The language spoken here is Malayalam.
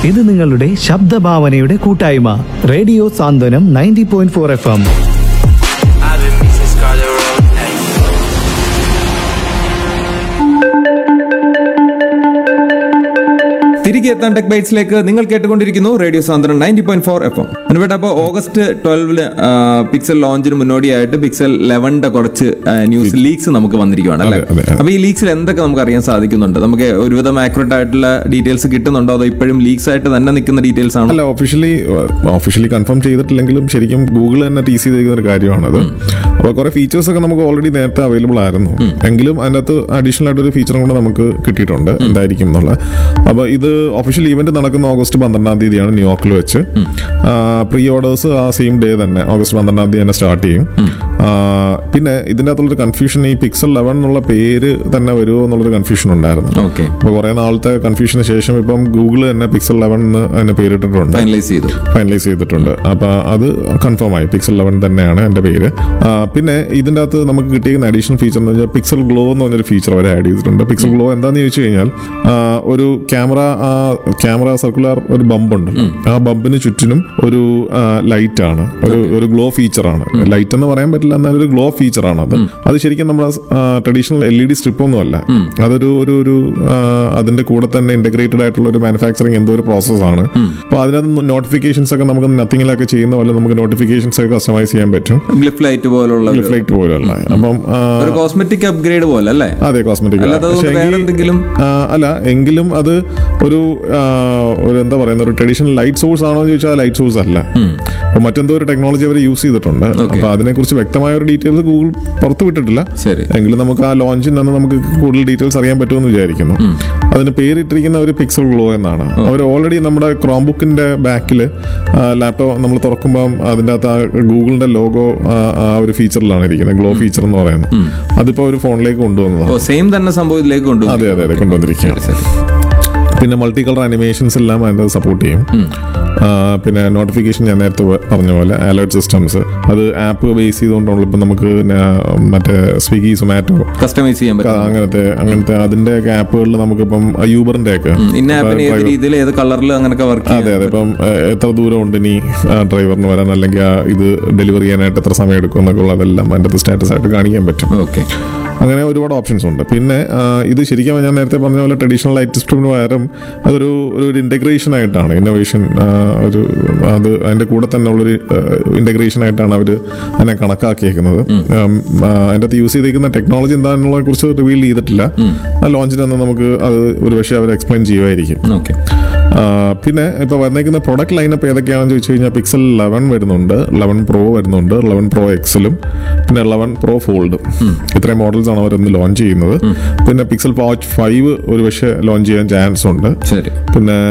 ഇത് നിങ്ങളുടെ ശബ്ദഭാവനയുടെ കൂട്ടായ്മ radio Santhwanam ninety point four F M I've been missing Scarlet Road. Ay. തിരികെ എത്താൻ ടെക് ബൈറ്റ്സിലേക്ക് നിങ്ങൾ കേട്ടുകൊണ്ടിരിക്കുന്നു റേഡിയോ സാന്ദ്രൻ ninety point four F M അനുവേട്ട അപ്പോൾ ഓഗസ്റ്റ് ട്വൽവിന് പിക്സൽ ലോഞ്ചിന് മുന്നോടിയായിട്ട് പിക്സൽ ലെവന്റെ കുറച്ച് ന്യൂസ് ലീക്സ് നമുക്ക് വന്നിരിക്കുകയാണ് അല്ലേ അതെ, അതെ. അപ്പൊ ഈ ലീക്സിൽ എന്തൊക്കെ നമുക്ക് അറിയാൻ സാധിക്കുന്നുണ്ട് നമുക്ക് ഒരുവിധം ആക്യുറേറ്റ് ആയിട്ടുള്ള ഡീറ്റെയിൽസ് കിട്ടുന്നുണ്ടോ അതോ ഇപ്പോഴും ലീക്സ് ആയിട്ട് തന്നെ നിൽക്കുന്ന ഡീറ്റെയിൽസ് ആണോ അല്ല ഒഫീഷ്യലി ഒഫീഷ്യലി കൺഫേം ചെയ്തിട്ടില്ലെങ്കിലും ശരിക്കും ഗൂഗിൾ തന്നെ ടീസ് ചെയ്തിരിക്കുന്ന ഒരു കാര്യമാണത് അപ്പോൾ കുറെ ഫീച്ചേഴ്സ് ഒക്കെ നമുക്ക് ഓൾറെഡി നേരത്തെ അവൈലബിൾ ആയിരുന്നു എങ്കിലും അതിനകത്ത് അഡീഷണൽ ആയിട്ട് ഒരു ഫീച്ചറും കൂടെ നമുക്ക് കിട്ടിയിട്ടുണ്ട് എന്തായിരിക്കും എന്നുള്ള അപ്പോൾ ഇത് ഒഫീഷ്യൽ ഈവന്റ് നടക്കുന്ന ഓഗസ്റ്റ് പന്ത്രണ്ടാം തീയതിയാണ് ന്യൂയോർക്കിൽ വെച്ച് പ്രീ ഓർഡേഴ്സ് ആ സെയിം ഡേ തന്നെ ഓഗസ്റ്റ് പന്ത്രണ്ടാം തീയതി തന്നെ സ്റ്റാർട്ട് ചെയ്യും ആ, പിന്നെ ഇതിൻ്റെ അകത്തുള്ളൊരു കൺഫ്യൂഷൻ ഈ പിക്സൽ ലെവൻ എന്നുള്ള പേര് തന്നെ വരുമോ എന്നുള്ളൊരു കൺഫ്യൂഷൻ ഉണ്ടായിരുന്നു ഓക്കെ അപ്പോൾ കുറെ നാളത്തെ കൺഫ്യൂഷന് ശേഷം ഇപ്പം ഗൂഗിൾ തന്നെ പിക്സൽ ലെവൻ എന്ന് അതിനെ പേരിട്ടിട്ടുണ്ട് ഫൈനലൈസ് ചെയ്തു ഫൈനലൈസ് ചെയ്തിട്ടുണ്ട് അപ്പൊ അത് കൺഫേം ആയി പിക്സൽ ലെവൻ തന്നെയാണ് എന്റെ പേര് ആ, പിന്നെ ഇതിന്റെ അകത്ത് നമുക്ക് കിട്ടിയിരിക്കുന്ന അഡീഷണൽ ഫീച്ചർ എന്ന് വെച്ചാൽ പിക്സൽ ഗ്ലോ എന്ന് പറഞ്ഞൊരു ഫീച്ചർ അവർ ആഡ് ചെയ്തിട്ടുണ്ട് പിക്സൽ ഗ്ലോ എന്താന്ന് ചോദിച്ചു കഴിഞ്ഞാൽ ആ, ഒരു ക്യാമറ ക്യാമറ സർക്കുലർ ഒരു ബമ്പ് ഉണ്ട് ആ ബമ്പിന് ചുറ്റിനും ഒരു ലൈറ്റ് ആണ് ഒരു ഒരു ഗ്ലോ ഫീച്ചർ ആണ് ലൈറ്റ് എന്ന് പറയാൻ പറ്റില്ല എന്നാൽ ഒരു ഗ്ലോ ഫീച്ചർ ആണ് അത് അത് ശരിക്കും നമ്മുടെ traditional L E D strip ഒന്നും അല്ല അതൊരു ഒരു ഒരു ആ, അതിന്റെ കൂടെ തന്നെ ഇന്റഗ്രേറ്റഡ് ആയിട്ടുള്ള ഒരു മാനുഫാക്ചറിങ് എന്തോ ഒരു പ്രോസസ്സാണ് അപ്പോൾ അതിനകത്ത് നോട്ടിഫിക്കേഷൻസ് ഒക്കെ നമുക്ക് നത്തിങ്ങിലൊക്കെ ചെയ്യുന്ന പോലെ നമുക്ക് നോട്ടിഫിക്കേഷൻസ് ഒക്കെ കസ്റ്റമൈസ് ചെയ്യാൻ പറ്റും ഗ്ലിഫ് ലൈറ്റ് പോലുള്ള ഒരു- ഫ്ലൈറ്റ് പോലെയല്ല അപ്പം ആ, ഒരു കോസ്മെറ്റിക് അപ്ഗ്രേഡ് പോലെ അല്ലേ അതെ കോസ്മെറ്റിക് അല്ലാതെ അതുകൊണ്ട് വേറെ എന്തെങ്കിലും അല്ല എങ്കിലും അത് ഒരു ആ, ഒരു എന്താ പറയുന്ന ഒരു ട്രഡീഷണൽ ലൈറ്റ് സോഴ്സ് ആണോ എന്ന് ചോദിച്ചാൽ ലൈറ്റ് സോഴ്സ് അല്ല അപ്പൊ മറ്റെന്തോ ഒരു ടെക്നോളജി അവർ യൂസ് ചെയ്തിട്ടുണ്ട് അപ്പൊ അതിനെക്കുറിച്ച് വ്യക്തമായ ഒരു ഡീറ്റെയിൽസ് ഗൂഗിൾ പുറത്തു വിട്ടിട്ടില്ല ശരി എങ്കിലും നമുക്ക് ആ ലോഞ്ചിൽ നിന്ന് നമുക്ക് കൂടുതൽ ഡീറ്റെയിൽസ് അറിയാൻ പറ്റുമെന്ന് വിചാരിക്കുന്നു അതിന് പേരിട്ടിരിക്കുന്ന ഒരു പിക്സൽ ഗ്ലോ എന്നാണ് അവർ ഓൾറെഡി നമ്മുടെ ക്രോം ബുക്കിന്റെ ബാക്കിൽ ലാപ്ടോപ്പ് നമ്മൾ തുറക്കുമ്പോൾ അതിൻ്റെ അകത്ത് ആ ഗൂഗിളിന്റെ ലോഗോ ആ ഒരു ഫീച്ചറിലാണ് ഇരിക്കുന്നത് ഗ്ലോ ഫീച്ചർ എന്ന് പറയുന്നത് അതിപ്പോ ഒരു ഫോണിലേക്ക് കൊണ്ടുവന്നതാണ് ഓ സെയിം തന്നെ സംഭവം ഇതിലേക്ക് കൊണ്ടുവന്നു അതെ അതെ അതെ കൊണ്ടുവന്നിരിക്കുകയാണ് പിന്നെ മൾട്ടി കളർ അനിമേഷൻസ് എല്ലാം അതിൻ്റെ സപ്പോർട്ട് ചെയ്യും ആ, പിന്നെ നോട്ടിഫിക്കേഷൻ ഞാൻ നേരത്തെ പ- പറഞ്ഞ പോലെ അലേർട്ട് സിസ്റ്റംസ് അത് ആപ്പ് ബേസ് ചെയ്തുകൊണ്ടുള്ള ഇപ്പം നമുക്ക് ന- മറ്റേ സ്വിഗ്ഗി സൊമാറ്റോ കസ്റ്റമൈസ് ചെയ്യാൻ പറ്റും അങ്ങനത്തെ അങ്ങനത്തെ അതിന്റെ ഒക്കെ ആപ്പുകളിൽ നമുക്കിപ്പം യൂബറിന്റെ ഒക്കെ ഇന്ന ആപ്പിന് ഏത് രീതിയിൽ ഏത് കളറിൽ അങ്ങനെയൊക്കെ വർക്ക് അതെ അതെ ഇപ്പം ഏഹ്, എത്ര ദൂരം ഉണ്ട് ഇനി ആ, ഡ്രൈവറിന് വരാൻ അല്ലെങ്കിൽ ആ ഇത് ഡെലിവറി ചെയ്യാനായിട്ട് എത്ര സമയം എടുക്കും എന്നൊക്കെ ഉള്ളതെല്ലാം അതിൻ്റെ സ്റ്റാറ്റസ് ആയിട്ട് കാണിക്കാൻ പറ്റും ഓക്കെ അങ്ങനെ ഒരുപാട് ഓപ്ഷൻസ് ഉണ്ട് പിന്നെ ആ, ഇത് ശരിക്കും ഞാൻ നേരത്തെ പറഞ്ഞ പോലെ ട്രഡീഷണൽ ലൈറ്റ് സിസ്റ്റമിന് പകരം അതൊരു ഒരു ഇൻ്റഗ്രേഷൻ ആയിട്ടാണ് ഇന്നോവേഷൻ ഒരു അത് അതിൻ്റെ കൂടെ തന്നെ ഉള്ളൊരു ഇൻ്റഗ്രേഷൻ ആയിട്ടാണ് അവർ അതിനെ കണക്കാക്കിയേക്കുന്നത് ഉം, ആ, അതിൻ്റെ അകത്ത് യൂസ് ചെയ്തിരിക്കുന്ന ടെക്നോളജി എന്താണെന്നുള്ളതിനെ കുറിച്ച് റിവീൽ ചെയ്തിട്ടില്ല ആ ലോഞ്ചിൽ തന്നെ നമുക്ക് അത് ഒരു പക്ഷേ അവർ എക്സ്പ്ലെയിൻ ചെയ്യുമായിരിക്കും ഓക്കെ ആ, പിന്നെ ഇപ്പോൾ വന്നേക്കുന്ന പ്രൊഡക്റ്റ് ലൈനപ്പ് ഏതൊക്കെയാണെന്ന് ചോദിച്ചു കഴിഞ്ഞാൽ പിക്സൽ ലെവൻ വരുന്നുണ്ട് ലെവൻ പ്രോ വരുന്നുണ്ട് ലെവൻ പ്രോ എക്സലും പിന്നെ ലെവൻ പ്രോ ഫോൾഡും ഇത്രയും മോഡൽസ് ആണ് അവരൊന്ന് ലോഞ്ച് ചെയ്യുന്നത് പിന്നെ പിക്സൽ വാച്ച് ഫൈവ് ഒരു പക്ഷേ ലോഞ്ച് ചെയ്യാൻ ചാൻസ് ഉണ്ട് ശരി പിന്നെ